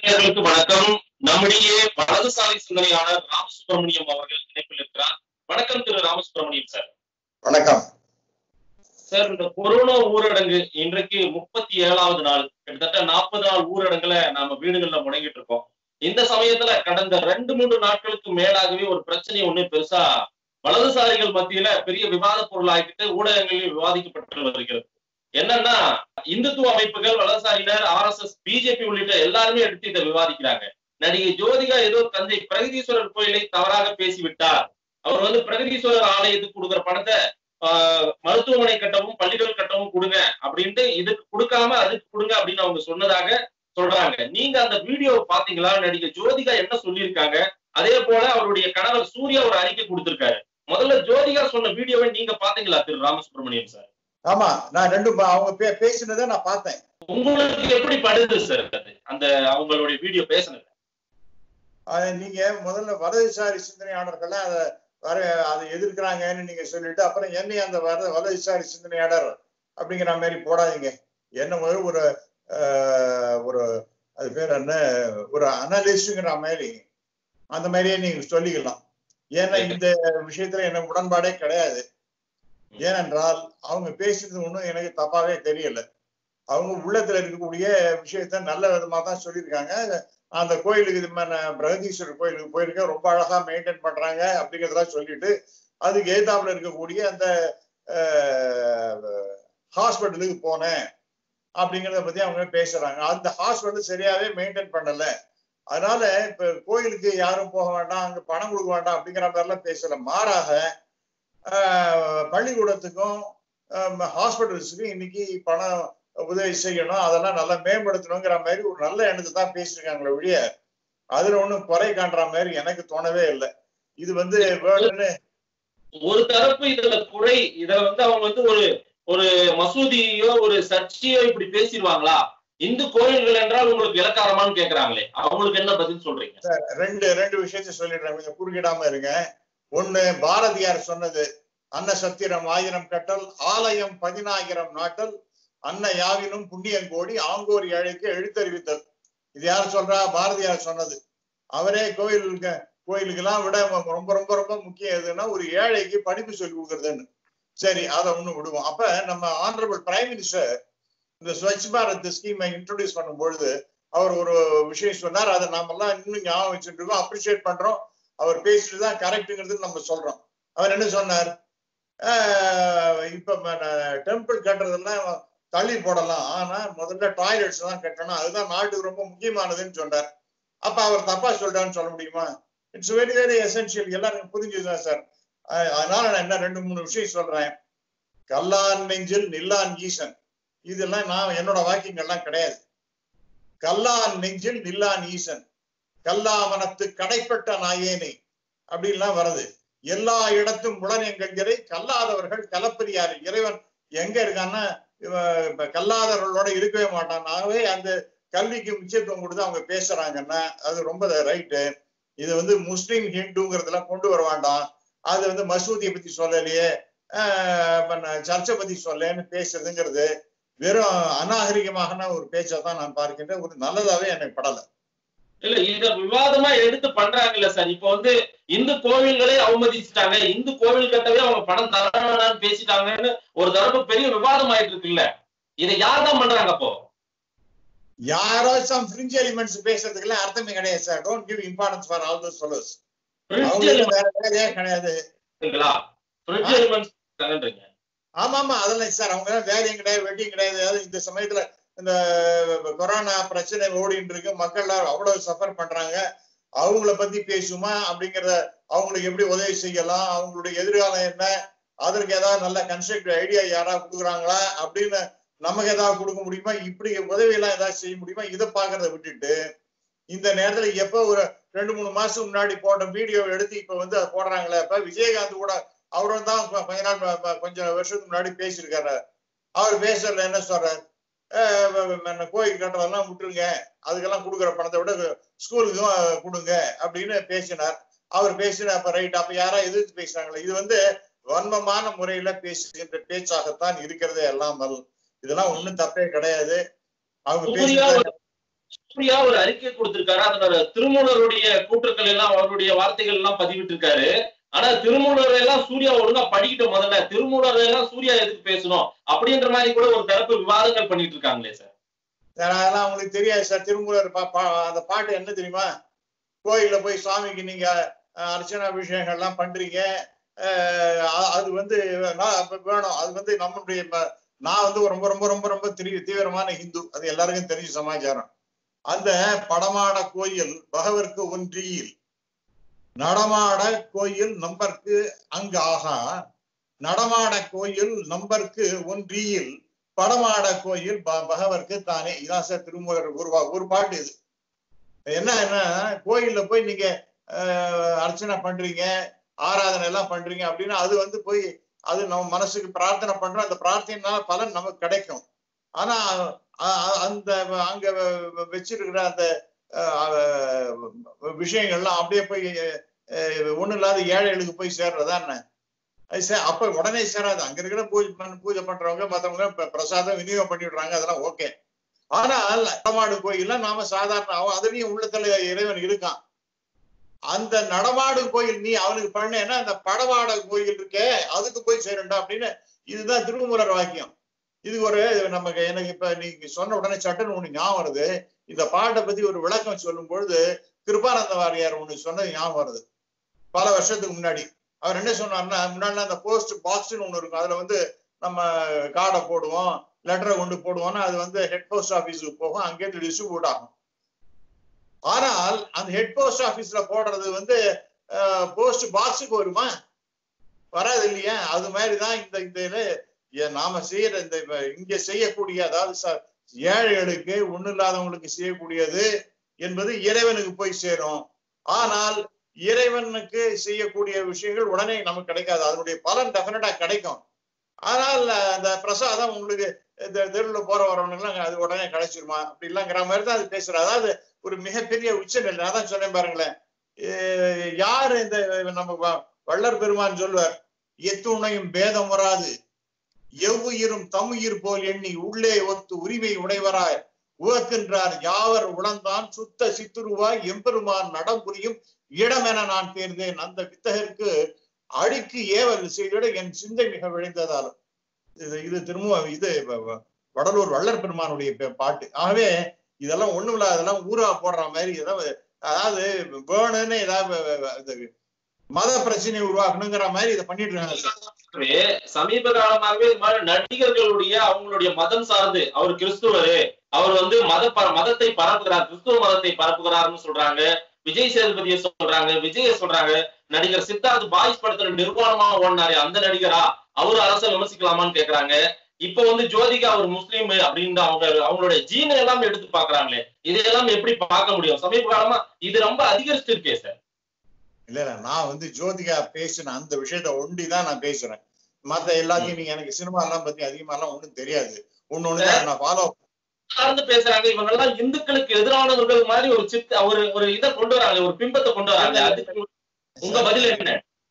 நேயர்களுக்கு வணக்கம் நம்முடைய வலதுசாரி சிந்தனையாளர் ராமசுப்ரமணியம் அவர்கள் இணைப்பில் இருக்கிறார் வணக்கம் திரு ராமசுப்ரமணியம் சார் வணக்கம் சார் இந்த கொரோனா ஊரடங்கு இன்றைக்கு முப்பத்தி ஏழாவது நாள் கிட்டத்தட்ட நாற்பது நாள் ஊரடங்குல நாம வீடுகள்ல முடங்கிட்டு இருக்கோம் இந்த சமயத்துல கடந்த ரெண்டு மூன்று நாட்களுக்கு மேலாகவே ஒரு பிரச்சனை ஒண்ணு பெருசா வலதுசாரிகள் மத்தியில பெரிய விவாத பொருளாகிட்டு ஊடகங்களில் விவாதிக்கப்பட்டு வருகிறது என்னன்னா இந்துத்துவ அமைப்புகள் வலதுசாரியினர் ஆர் எஸ் எஸ் பிஜேபி உள்ளிட்ட எல்லாருமே எடுத்து இதை விவாதிக்கிறாங்க நடிகை ஜோதிகா ஏதோ தந்தை பிரகதீஸ்வரர் கோயிலை தவறாக பேசிவிட்டார் அவர் வந்து பிரகதீஸ்வரர் ஆலயத்துக்கு கொடுக்குற பணத்தை ஆஹ், மருத்துவமனை கட்டவும் பள்ளிகள் கட்டவும் கொடுங்க அப்படின்ட்டு இதுக்கு கொடுக்காம அதுக்கு கொடுங்க அப்படின்னு அவங்க சொன்னதாக சொல்றாங்க நீங்க அந்த வீடியோவை பாத்தீங்களா நடிகை ஜோதிகா என்ன சொல்லியிருக்காங்க அதே போல அவருடைய கணவர் சூர்யா ஒரு அறிக்கை கொடுத்திருக்காரு முதல்ல ஜோதிகா சொன்ன வீடியோவை நீங்க பாத்தீங்களா திரு ராமசுப்ரமணியம் சார் ஆமா நான் ரெண்டு ப- அவங்க பே- பேசினதை நான் பார்த்தேன் உங்களுக்கு எப்படி படுது சார் அது அந்த அவங்களுடைய வீடியோ பேசுனது அது நீங்க முதல்ல வலதுசாரி சிந்தனையாளர்கள் அதை வர அதை எதிர்க்கிறாங்கன்னு நீங்க சொல்லிட்டு அப்புறம் என்னை அந்த வர வலதுசாரி சிந்தனையாளர் அப்படிங்கிற மாதிரி போடாதீங்க என்ன முதல்ல ஒரு ஆஹ், ஒரு அது பேர் என்ன ஒரு அனலிஸ்ட்ங்கிற மாதிரி அந்த மாதிரியே நீங்க சொல்லிக்கலாம் ஏன்னா இந்த விஷயத்துல எனக்கு உடன்பாடே கிடையாது ஏனென்றால் அவங்க பேசுறது ஒன்றும் எனக்கு தப்பாவே தெரியல அவங்க உள்ளத்துல இருக்கக்கூடிய விஷயத்த நல்ல விதமா தான் சொல்லியிருக்காங்க அந்த கோயிலுக்கு இது மாதிரி நான் பிரகதீஸ்வரர் கோயிலுக்கு போயிருக்கேன் ரொம்ப அழகா மெயின்டைன் பண்றாங்க அப்படிங்கிறதெல்லாம் சொல்லிட்டு அதுக்கு எதிர்த்தாப்புல இருக்கக்கூடிய அந்த ஹாஸ்பிட்டலுக்கு போனேன் அப்படிங்கிறத பத்தி அவங்க பேசுறாங்க அந்த ஹாஸ்பிட்டல் சரியாவே மெயின்டைன் பண்ணல அதனால இப்ப கோயிலுக்கு யாரும் போக வேண்டாம் அங்க பணம் கொடுக்க வேண்டாம் அப்படிங்கிற மாதிரிலாம் பேசல மாறாக ஆஹ், பள்ளிக்கூடத்துக்கும் ஹாஸ்பிட்டல்ஸுக்கும் இன்னைக்கு பணம் உதவி செய்யணும் அதெல்லாம் நல்லா மேம்படுத்தணுங்கிற மாதிரி ஒரு நல்ல எண்ணத்தை தான் பேசியிருக்காங்களே ஒழிய அதுல ஒண்ணும் குறை காட்டுற மாதிரி எனக்கு தோணவே இல்லை இது வந்து வேர்ல்டுன்னு ஒரு தரப்பு இதுல குறை இத வந்து அவங்க வந்து ஒரு ஒரு மசூதியோ ஒரு சர்ச்சையோ இப்படி பேசிடுவாங்களா இந்து கோயில்கள் என்றால் உங்களுக்கு இலக்காரமான்னு கேக்குறாங்களே அவங்களுக்கு என்ன பதில் சொல்றீங்க ரெண்டு ரெண்டு விஷயத்த சொல்லிடுறேன் கொஞ்சம் குறுக்கிடாம இருங்க ஒண்ணு பாரதியார் சொன்னது அன்ன சத்திரம் ஆயிரம் கட்டல் ஆலயம் பதினாயிரம் நாட்டல் அன்ன யாவினும் புண்ணியம் கோடி ஆங்கோர் ஏழைக்கு எழுத்தறிவித்தல் இது யார் சொல்றா பாரதியார் சொன்னது அவரே கோயிலுக்கு கோயிலுக்கெல்லாம் விட ரொம்ப ரொம்ப ரொம்ப முக்கியம் எதுன்னா ஒரு ஏழைக்கு படிப்பு சொல்லி கொடுக்குறதுன்னு சரி அதை ஒண்ணு விடுவோம் அப்ப நம்ம ஆனரபிள் பிரைம் மினிஸ்டர் இந்த ஸ்வச் பாரத் ஸ்கீமை இன்ட்ரோடியூஸ் பண்ணும் பொழுது அவர் ஒரு விஷயம் சொன்னார் அதை நாமெல்லாம் இன்னும் ஞாபகம் வச்சுட்டு இருக்கோம் அப்ரிஷியேட் பண்றோம் அவர் பேசிட்டு தான் கரெக்டுங்கிறது நம்ம சொல்றோம் அவர் என்ன சொன்னார் ஆஹ் இப்ப டெம்பிள் கட்டுறதெல்லாம் தள்ளி போடலாம் ஆனா முதல்ல டாய்லெட்ஸ் தான் கட்டணும் அதுதான் நாட்டுக்கு ரொம்ப முக்கியமானதுன்னு சொன்னார் அப்ப அவர் தப்பா சொல்றான்னு சொல்ல முடியுமா இட்ஸ் வெரி வெரி எசென்சியல் எல்லாரும் புரிஞ்சுதான் சார் அதனால நான் என்ன ரெண்டு மூணு விஷயம் சொல்றேன் கல்லான் நெஞ்சில் நில்லான் ஈசன் இதெல்லாம் நான் என்னோட வாக்கியங்கள்லாம் கிடையாது கல்லான் நெஞ்சில் நில்லான் ஈசன் கல்லாவனத்து கடைப்பட்ட நாயேனே அப்படின்லாம் வருது எல்லா இடத்தும் உடன் என்கிற கல்லாதவர்கள் கலப்பரியாரு இறைவன் எங்க இருக்கான்னா இவ- இப்ப கல்லாதவர்களோட இருக்கவே மாட்டான் ஆகவே அந்த கல்விக்கு முக்கியத்துவம் கொடுத்து அவங்க பேசுறாங்கன்னா அது ரொம்ப ரைட்டு இது வந்து முஸ்லீம் ஹிந்துங்கிறதுலாம் கொண்டு வர வேண்டாம் அது வந்து மசூதியை பத்தி சொல்லலையே ஆஹ் இப்ப நான் சர்ச்சை பத்தி சொல்லேன்னு பேசுறதுங்கிறது வெறும் அநாகரிகமான ஒரு பேச்சை தான் நான் பார்க்கின்றேன் ஒரு நல்லதாவே எனக்கு படல இல்ல இத விவாதமா எடுத்து பண்றாங்கல்ல சார் இப்ப வந்து இந்து கோவில்களே அவமதிச்சுட்டாங்க இந்து கோவில் கட்டவே அவங்க பணம் தர வேணாம்னு பேசிட்டாங்கன்னு ஒரு தரப்பு பெரிய விவாதம் ஆயிட்டு இருக்குல்ல இதை யார் தான் பண்றாங்க அப்போ யாரோ சம் ஃப்ரிஞ்ச் எலிமெண்ட்ஸ் பேசுறதுக்கெல்லாம் அர்த்தமே கிடையாது sir don't give importance for all those fellows Fringe அவங்களுக்கு வேற வேலையே கிடையாது elements-ங்களா? Fringe elements இருக்காங்கன்றீங்க. ஆமா ஆமா அதெல்லாம் சார் அவங்க எல்லாம் வேலையும் கிடையாது வெட்டியும் கிடையாது அதாவது இந்த சமயத்துல இந்த கொரோனா பிரச்சனை ஓடிட்டு இருக்கு மக்கள் எல்லாம் அவ்வளவு சஃபர் பண்றாங்க அவங்கள பத்தி பேசுமா அப்படிங்கறத அவங்களுக்கு எப்படி உதவி செய்யலாம் அவங்களுடைய எதிர்காலம் என்ன அதற்கு ஏதாவது நல்ல கன்ஸ்ட்ரக்டிவ் ஐடியா யாராவது கொடுக்குறாங்களா அப்படின்னு நமக்கு ஏதாவது கொடுக்க முடியுமா இப்படி உதவி எல்லாம் ஏதாவது செய்ய முடியுமா இதை பாக்குறத விட்டுட்டு இந்த நேரத்துல எப்ப ஒரு ரெண்டு மூணு மாசம் முன்னாடி போட்ட வீடியோ எடுத்து இப்ப வந்து அதை போடுறாங்களே இப்ப விஜயகாந்த் கூட அவரும் தான் கொ- கொஞ்ச நாள் ப- ப- கொஞ்சம் வருஷத்துக்கு முன்னாடி பேசியிருக்காரு அவர் பேசுறதுல என்ன சொல்றாரு அஹ் வ- வ- என்ன கோயில் கட்டுறதெல்லாம் விட்டுருங்க அதுக்கெல்லாம் கொடுக்குற பணத்தை விட ஸ்கூலுக்கும் அஹ், கொடுங்க அப்படின்னு பேசினார் அவர் பேசின அப்ப ரைட் அப்ப யாரா எதிர்த்து பேசுறாங்களே இது வந்து வன்மமான முறையில பேசுகின்ற பேச்சாகத்தான் இருக்கிறதே அல்லாமல் இதெல்லாம் ஒண்ணும் தப்பே கிடையாது அவங்க சூர்யா பேசுறது ஒரு- சூர்யா ஒரு அறிக்கை கொடுத்திருக்காரு அதோட திருமூலருடைய கூற்றுக்கள் எல்லாம் அவருடைய வார்த்தைகள் எல்லாம் பதிவிட்டு இருக்காரு ஆனா திருமூலர் எல்லாம் சூர்யா ஒழுங்கா படிக்கிட்ட முதல்ல திருமூலர் எல்லாம் சூர்யா எதுக்கு பேசணும் அப்படின்ற மாதிரி கூட ஒரு தரப்பு விவாதங்கள் பண்ணிட்டு இருக்காங்களே சார் சார், அதெல்லாம் உங்களுக்கு தெரியாது சார் திருமூலர் பா- பா- அந்த பாட்டு என்ன தெரியுமா கோயில்ல போய் சுவாமிக்கு நீங்க அஹ், அர்ச்சனா அபிஷேகங்கள்லாம் பண்றீங்க அஹ், அ- அது வந்து நான் அப்ப வேணும் அது வந்து நம்மளுடைய ம- நான் வந்து ரொம்ப ரொம்ப ரொம்ப ரொம்ப திரி தீவிரமான ஹிந்து அது எல்லாருக்கும் தெரிஞ்ச சமாச்சாரம் அந்த படமாட கோயில் பகவர்க்கு ஒன்றியில் நடமாட கோயில் நம்பர்க்கு அங்கு ஆகா நடமாட கோயில் நம்பர்க்கு ஒன்றியில் படமாட கோயில் ப- பகவர்க்கு தானே இதான் சார் திருமூலர் ஒரு பா- ஒரு பாட்டு இது என்ன என்ன கோயில்ல போய் நீங்க அஹ், அர்ச்சனை பண்றீங்க ஆராதனை எல்லாம் பண்றீங்க அப்படின்னா அது வந்து போய் அது நம்ம மனசுக்கு பிரார்த்தனை பண்றோம் அந்த பிரார்த்தனைனால பலன் நமக்கு கிடைக்கும் ஆனா அ- அ- அந்த அங்க வ- வச்சிருக்கிற அந்த அஹ், விஷயங்கள்லாம் அப்படியே போய் அஹ், ஒண்ணும் இல்லாத ஏழைகளுக்கு போய் சேர்றதா என்ன அது சே- அப்ப உடனே சேராது அங்க இருக்கிற பூஜை பண்ண- பூஜை பண்றவங்க மத்தவங்க ப- பிரசாதம் விநியோகம் பண்ணி விடுறாங்க அதெல்லாம் ஓகே ஆனால் நடமாடு கோயில்ல நாம சாதாரண அவன் அதுலயும் உள்ளத்துல இறைவன் இருக்கான் அந்த நடமாடு கோயில் நீ அவனுக்கு பண்ணேன்னா அந்த படவாட கோயில் இருக்கே அதுக்கு போய் சேருண்டா அப்படின்னு இதுதான் திருமூலர் வாக்கியம் இது ஒரு நமக்கு எனக்கு இப்ப நீங்க சொன்ன உடனே சட்டுன்னு ஒண்ணு ஞாபகம் வருது இந்த பாட்டை பத்தி ஒரு விளக்கம் சொல்லும் பொழுது கிருபானந்த வாரியார் ஒண்ணு சொன்னது ஞாபகம் வருது பல வருஷத்துக்கு முன்னாடி அவர் என்ன சொன்னார்னா முன்னாடி அந்த போஸ்ட் பாக்ஸ்னு ஒண்ணு இருக்கும் அதுல வந்து நம்ம கார்டை போடுவோம் லெட்டரை கொண்டு போடுவோம்னா அது வந்து ஹெட் போஸ்ட் ஆபீஸுக்கு போகும் அங்கேருந்து டிஸ்ட்ரிபியூட் ஆகும் ஆனால் அந்த ஹெட் போஸ்ட் ஆபீஸ்ல போடுறது வந்து போஸ்ட் பாக்ஸுக்கு வருமா வராது இல்லையா அது மாதிரிதான் இந்த இந்த இது, ஏ- நாம செய்யற இந்த இப்ப இங்க செய்யக்கூடிய அதாவது ச- ஏழைகளுக்கு ஒண்ணு இல்லாதவங்களுக்கு செய்யக்கூடியது என்பது இறைவனுக்கு போய் சேரும் ஆனால் இறைவனுக்கு செய்யக்கூடிய விஷயங்கள் உடனே நமக்கு கிடைக்காது அதனுடைய பலன் டெஃபினட்டா கிடைக்கும் ஆனால் அந்த பிரசாதம் உங்களுக்கு இந்த தெருவுல போற வரவனுங்களாம் அது உடனே கிடைச்சிருமா அப்படி இல்லைங்கிற மாதிரி தான் அது பேசுற அதாவது ஒரு மிகப்பெரிய உச்சநிலை நான் தான் சொன்னேன் பாருங்களேன் எ- யாரு இந்த நம்ம வ- வள்ளற் பெருமான் சொல்வார் எத்துணையும் பேதம் வராது எவ்வுயிரும் தம்முயிர் போல் எண்ணி உள்ளே ஒத்து உரிமை உடையவராய் உவக்கின்றார் யாவர் உளந்தான் சுத்த சித்துருவாய் எம்பெருமான் நடம் புரியும் இடமென நான் தேர்ந்தேன் அந்த வித்தகருக்கு அடிக்கு ஏவல் செய்திட என் சிந்தை மிக விளைந்ததாலும் இது இது திரும்ப இது வ- வ- வடலூர் வள்ளற் பெருமானுடைய பே- பாட்டு ஆகவே இதெல்லாம் ஒண்ணும் இல்ல அதெல்லாம் ஊரா போடுற மாதிரி ஏதாவது அதாவது வேணும்னு ஏதாவது வ- வ- இது மத பிரச்சனையை உருவாக்கணுங்கிற மாதிரி இதை பண்ணிட்டு இருக்காங்க சார். ஆகவே, சமீப காலமாகவே இது மாதிரி நடிகர்களுடைய அவங்களுடைய மதம் சார்ந்து அவர் கிறிஸ்துவரு அவர் வந்து மத ப- மதத்தை பரப்புகிறார் கிறிஸ்துவ மதத்தை பரப்புகிறார்னு சொல்றாங்க விஜய் சேதுபதியை சொல்றாங்க விஜய சொல்றாங்க நடிகர் சித்தார்த் பாய்ஸ் படத்துல நிர்வாணமா ஓடினாரு அந்த நடிகரா அவரு அரசை விமர்சிக்கலாமான்னு கேக்குறாங்க இப்ப வந்து ஜோதிகா ஒரு முஸ்லீம் அப்படின்னு அவங்க அவங்களுடைய ஜீனை எல்லாம் எடுத்து பாக்குறாங்களே இதையெல்லாம் எப்படி பார்க்க முடியும் சமீப காலமா இது ரொம்ப அதிகரிச்சு இருக்கே சார் இல்ல இல்ல நான் வந்து ஜோதிகா பேசின அந்த விஷயத்த ஒண்டிதான் நான் பேசுறேன் மத்த எல்லாத்தையும் நீங்க எனக்கு சினிமா எல்லாம் பத்தி அதிகமா எல்லாம் ஒண்ணும் தெரியாது ஒண்ணு ஒண்ணு நான் ஃபாலோ சார்ந்து பேசுறாங்க இவங்க எல்லாம் இந்துக்களுக்கு எதிரானவர்கள் மாதிரி ஒரு சித்த ஒரு ஒரு இதை கொண்டு வராங்க ஒரு பிம்பத்தை கொண்டு வராங்க அதுக்கு உங்க பதில் என்ன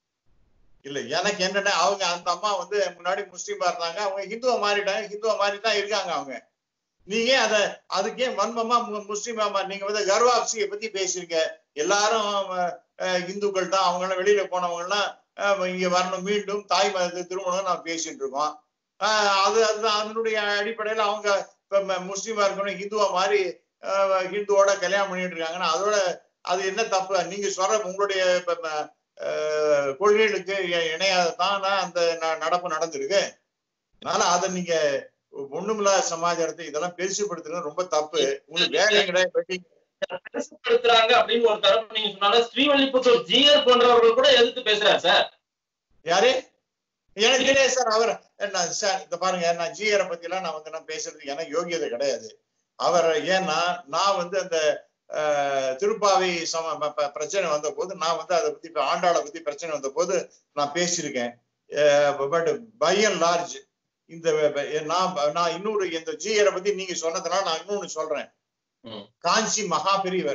இல்ல எனக்கு என்னன்னா அவங்க அந்த அம்மா வந்து முன்னாடி முஸ்லீமா இருந்தாங்க அவங்க ஹிந்துவா மாறிட்டாங்க ஹிந்துவா மாறி தான் இருக்காங்க அவங்க நீங்க அத அதுக்கே வன்மமா மு- முஸ்லீமா மா- நீங்க வந்து கர்வாப்சியை பத்தி பேசுறீங்க எல்லாரும் அஹ், இந்துக்கள் தான் அவங்க எல்லாம் வெளியில போனவங்க எல்லாம் அஹ், இங்க வரணும் மீண்டும் தாய் மதத்தை திருமணம் நான் பேசிட்டு இருக்கோம் அஹ், அது அதுதான் அதனுடைய அடிப்படையில அவங்க இப்ப ம- முஸ்லீமா இருக்கணும் ஹிந்துவா மாறி அஹ், ஹிந்துவோட கல்யாணம் பண்ணிட்டு இருக்காங்கன்னா அதோட அது என்ன தப்பு நீங்க சொல்ற உங்களுடைய இப்ப ம- அஹ், கொள்கைகளுக்கு இ- இணையாததான் அந்த ந- நடப்பு நடந்திருக்கு அதனால அதை நீங்க ஒண்ணுமில்லாத சமாச்சாரத்தை இதெல்லாம் பெருசுப்படுத்துறது ரொம்ப தப்பு உங்களுக்கு வேலை கிடையாது வெட்டி- பெருசுப்படுத்துறாங்க அப்படின்னு ஒரு தரப்பு நீங்க சொன்னாலும் ஸ்ரீவல்லிபுத்தூர் ஜிஆர் போன்றவர்கள் கூட எதிர்த்து பேசுறாரு சார் யாரு எனக்கு தெரியாது சார் அவர் என்ன சார் இந்த பாருங்க நான் ஜிஆரை பத்தி எல்லாம் நான் வந்து நான் பேசுறதுக்கு எனக்கு யோகியதை கிடையாது அவர் ஏன்னா நான் வந்து அந்த அஹ், திருப்பாவை சம ப- ப- பிரச்சனை வந்த போது நான் வந்து அதை பத்தி இப்ப ஆண்டாளை பத்தி பிரச்சனை வந்த போது நான் பேசியிருக்கேன் பட் பை அண்ட் லார்ஜ் இந்த வ- நான் நான் இன்னொரு இந்த ஜிஆரை பத்தி நீங்க சொன்னதுனால நான் இன்னொன்னு சொல்றேன் ம். காஞ்சி மகா பெரியவர்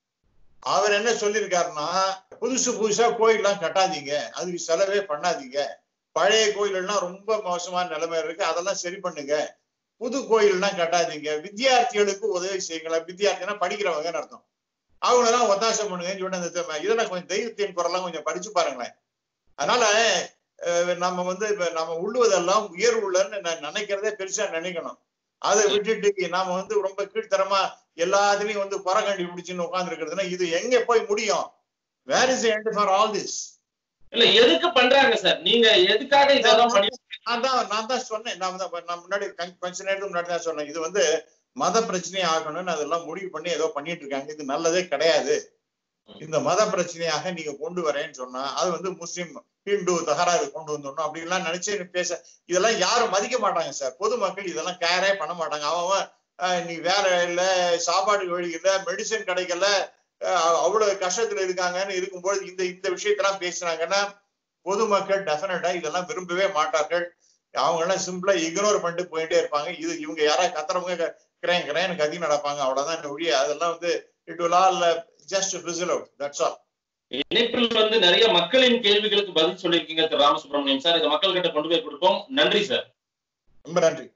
அவர் என்ன சொல்லியிருக்காருன்னா புதுசு புதுசா கோயில்லாம் கட்டாதீங்க அதுக்கு செலவே பண்ணாதீங்க பழைய கோயில் எல்லாம் ரொம்ப மோசமான நிலைமை இருக்கு அதெல்லாம் சரி பண்ணுங்க புது கோயில்லாம் கட்டாதீங்க வித்தியார்த்திகளுக்கு உதவி செய்யுங்களேன் வித்தியார்த்தினா படிக்கிறவங்கன்னு அர்த்தம் அவங்களெல்லாம் ஒத்தாசை பண்ணுங்கன்னு சொன்ன இந்த தெ- இதெல்லாம் கொஞ்சம் தெய்வத்தின் குரல்லாம் கொஞ்சம் படிச்சு பாருங்களேன் அதனால அஹ், நம்ம வந்து இப்ப நம்ம உள்ளுவதெல்லாம் உயர்வுள்ளன்னு நான் நினைக்கிறதே பெருசா நினைக்கணும் அதை விட்டுட்டு நாம வந்து ரொம்ப கீழ்த்தரமா எல்லாத்துலயும் வந்து குறை கண்டுபிடிச்சுன்னு உட்கார்ந்து இருக்கிறதுனா இது எங்க போய் முடியும் where is end for all this இல்ல எதுக்கு பண்றாங்க சார் நீங்க எதுக்காக இதெல்லாம் பண்ணி நான் தான் நான் தான் சொன்னேன் நான் தான் நான் முன்னாடி கன்- கொஞ்ச நேரத்துக்கு முன்னாடி தான் சொன்னேன் இது வந்து மத பிரச்சனையை ஆகணும்னு அதெல்லாம் முடிவு பண்ணி ஏதோ பண்ணிட்டு இருக்காங்க இது நல்லதே கிடையாது இந்த மத பிரச்சனையாக நீங்க கொண்டு வரேன்னு சொன்னா அது வந்து முஸ்லிம் ஹிந்து தகராறு கொண்டு வந்துடணும் அப்படின்லாம் நினைச்சு நீ பேச இதெல்லாம் யாரும் மதிக்க மாட்டாங்க சார் பொதுமக்கள் இதெல்லாம் கேரே பண்ண மாட்டாங்க அவன் அவன், அஹ், நீ வேலை இல்ல சாப்பாடு வழி இல்ல மெடிசன் கிடைக்கல அஹ், அவ்வளவு கஷ்டத்துல இருக்காங்கன்னு இருக்கும்போது இந்த இந்த விஷயத்தெல்லாம் பேசுனாங்கன்னா பொதுமக்கள் டெஃபினட்டா இதெல்லாம் விரும்பவே மாட்டார்கள் அவங்க எல்லாம் சிம்பிளா இக்னோர் பண்ணிட்டு போயிட்டே இருப்பாங்க இது இவங்க யாராவது கத்துறவங்க கிரேன் கிரேன் கத்தி நடப்பாங்க அவ்வளவுதான் இந்த ஒழிய அதெல்லாம் வந்து இட் will all ஜஸ்ட் ரிசல் அவுட் தட்ஸ் ஆல் இணைப்பில் வந்து நிறைய மக்களின் கேள்விகளுக்கு பதில் சொல்லியிருக்கீங்க திரு ராமசுப்ரமணியம் சார் இதை மக்கள் கிட்ட கொண்டு போய் கொடுப்போம் நன்றி சார் ரொம்ப நன்றி